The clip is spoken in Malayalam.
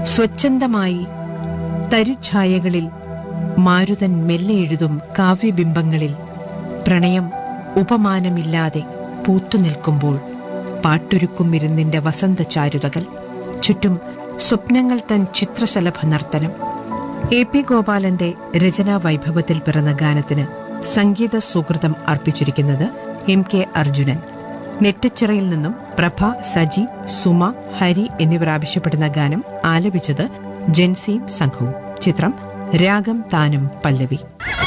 സ്വച്ഛന്തമായി തരുഛായകളിൽ മാരുതൻ മെല്ലെ എഴുതും കാവ്യബിംബങ്ങളിൽ പ്രണയം ഉപമാനമില്ലാതെ പൂത്തുനിൽക്കുമ്പോൾ പാട്ടൊരുക്കും ഇരുന്നിന്റെ വസന്തചാരുതകൾ ചുറ്റും സ്വപ്നങ്ങൾ തൻ ചിത്രശലഭ നർത്തനം എ പി ഗോപാലന്റെ രചനാ വൈഭവത്തിൽ പിറന്ന ഗാനത്തിന് സംഗീത സുഹൃതം അർപ്പിച്ചിരിക്കുന്നത് എം കെ അർജുനൻ നെറ്റച്ചിറയിൽ നിന്നും പ്രഭ സജി സുമ ഹരി എന്നിവർ ആവശ്യപ്പെടുന്ന ഗാനം ആലപിച്ചത് ജെൻസിയും സംഘവും ചിത്രം രാഗം താനും പല്ലവി